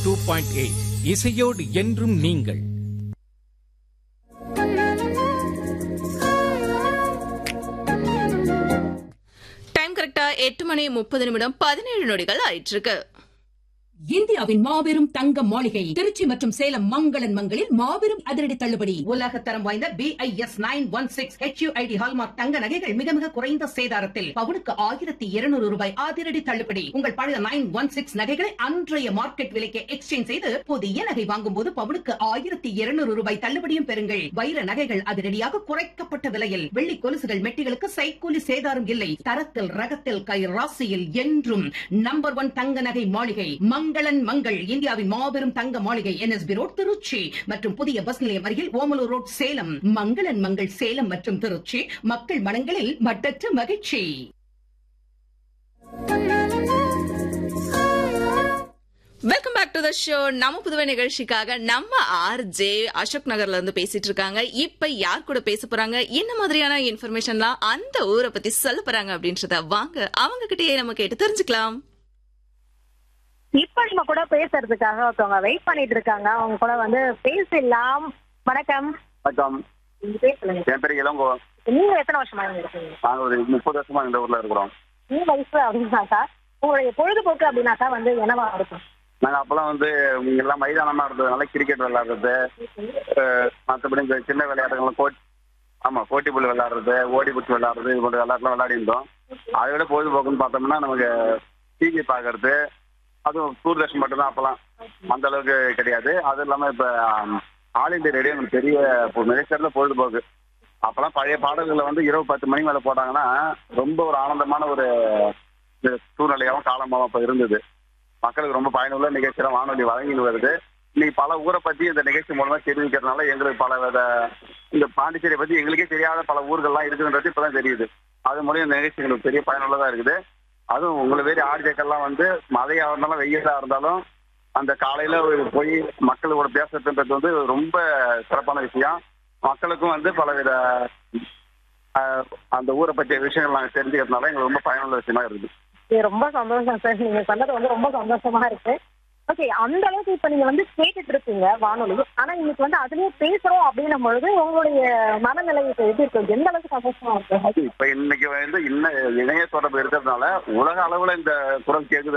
two point eight இசையோடு என்றும் நீங்கள் டைம் கரெக்டா எட்டு மணி முப்பது நிமிடம் பதினேழு நொடிகள் ஆயிட்டு இருக்கு இந்தியாவின் மாபெரும் தங்க மாளிகை திருச்சி மற்றும் சேலம் மங்களன் மங்களில் மாபெரும் அதிரடி தள்ளுபடி உலக தரம் வாய்ந்த BIS nine one six HUID hallmark தங்க நகைகள் மிக மிக குறைந்த சேதாரத்தில் பவுனுக்கு ஆயிரத்தி இருநூறு ரூபாய் அதிரடி தள்ளுபடி உங்கள் பழைய நைன் ஒன் சிக்ஸ் நகைகளை அன்றைய மார்க்கெட் விலைக்கு எக்ஸ்சேஞ்ச் செய்து புதிய நகை வாங்கும் போது பவுனுக்கு ஆயிரத்தி இருநூறு ரூபாய் தள்ளுபடியும் பெறுங்கள் வைர நகைகள் அதிரடியாக குறைக்கப்பட்ட விலையில் வெள்ளி கொலுசுகள் மெட்டிகளுக்கு சைக்கூலி சேதாரம் இல்லை தரத்தில் ரகத்தில் கை ராசியில் என்றும் நம்பர் ஒன் தங்க நகை மாளிகை மங்களன் மங்கள் இந்தியாவின் மாபெரும் தங்க மாளிகை என்எஸ்பி ரோட் திருச்சி மற்றும் புதிய பஸ் நிலையம் அருகில் ஓமலூர் ரோட் சேலம் மங்களன் மங்கள் சேலம் மற்றும் திருச்சி மக்கள் மனங்களில் மட்டற்ற மகிழ்ச்சி welcome back to the show நம்ம புதுவை நிகழ்ச்சிக்காக நம்ம ஆர் ஜே அசோக் நகர்ல இருந்து பேசிட்டு இருக்காங்க இப்ப யார் கூட பேச போறாங்க என்ன மாதிரியான இன்ஃபர்மேஷன்லாம் அந்த ஊரை பத்தி சொல்ல போறாங்க அப்படின்றத வாங்க அவங்க கிட்டயே நம்ம கேட்டு தெரிஞ்சுக்கலாம் இப்ப நம்ம கூட பேசுறதுக்காக ஒருத்தவங்க வெயிட் பண்ணிட்டு இருக்காங்க அவங்க கூட வந்து பேசலாம் வணக்கம் வணக்கம் நீங்க பேசுங்க என் பேர் இளங்கோ நீங்க எத்தனை வருஷமா இங்க இருக்கீங்க நாங்க ஒரு முப்பது வருஷமா இந்த ஊர்ல இருக்கிறோம் நீங்க வயசு அப்படின்னாக்கா உங்களுடைய பொழுதுபோக்கு அப்படின்னாக்கா வந்து என்னவா இருக்கும் நாங்க அப்பெல்லாம் வந்து இங்க எல்லாம் மைதானமா இருந்ததுனால கிரிக்கெட் விளையாடுறது அஹ், மத்தபடி இந்த சின்ன விளையாட்டுகள் கோட் ஆமா கோட்டி புல் விளையாடுறது ஓடி பிடிச்சி விளையாடுறது இது போன்ற விளையாட்டுலாம் விளையாடி இருந்தோம் அதை விட பொழுதுபோக்குன்னு பார்த்தோம்னா நமக்கு டிவி பார்க்கறது அதுவும் தூர்தர்ஷன் மட்டும்தான் அப்பெல்லாம் அந்த அளவுக்கு கிடையாது அது இல்லாம இப்ப ஆம், ஆல் இந்தியா ரேடியோ நமக்கு பெரிய மிகச்சிறந்த பொழுதுபோக்கு அப்பெல்லாம் பழைய பாடல்களை வந்து இரவு பத்து மணி மேல போட்டாங்கன்னா ரொம்ப ஒரு ஆனந்தமான ஒரு இது சூழ்நிலையாகவும் காலமாகவும் அப்ப இருந்தது மக்களுக்கு ரொம்ப பயனுள்ள நிகழ்ச்சியெல்லாம் வானொலி வழங்கிட்டு வருது இன்னைக்கு பல ஊரை பத்தி இந்த நிகழ்ச்சி மூலமா தெரிவிக்கிறதுனால எங்களுக்கு பல வித இந்த பாண்டிச்சேரியை பத்தி எங்களுக்கே தெரியாத பல ஊர்கள்லாம் இருக்குன்றது இப்பதான் தெரியுது அது மூலியம் இந்த நிகழ்ச்சி எங்களுக்கு பெரிய பயனுள்ளதா இருக்குது அதுவும் உங்களை வேறு ஆர்ஜேக்கெல்லாம் வந்து மழையா இருந்தாலும் வெயிலா இருந்தாலும் அந்த காலையில ஒரு போய் மக்களோட பேசுறதுன்றது வந்து ரொம்ப சிறப்பான விஷயம் மக்களுக்கும் வந்து பலவித ஆஹ், அந்த ஊரை பற்றிய விஷயங்கள் நாங்கள் தெரிஞ்சுக்கிறதுனால எங்களுக்கு ரொம்ப பயனுள்ள விஷயமா இருக்குது இது ரொம்ப சந்தோஷம் சார் நீங்க சொன்னது வந்து ரொம்ப சந்தோஷமா இருக்கு ஓகே அந்த அளவுக்கு இப்ப நீங்க வந்து கேட்டுட்டு இருக்கீங்க வானொலி ஆனா இன்னைக்கு வந்து அதுலயே பேசுறோம் அப்படின்னும் பொழுது உங்களுடைய மனநிலை இப்ப எப்படி இருக்கு எந்த அளவுக்கு சந்தோஷமா இருக்கு இப்ப இன்னைக்கு வந்து இன்ன இணைய தொடர்பு இருக்கிறதுனால உலக அளவுல இந்த குரல் கேக்குது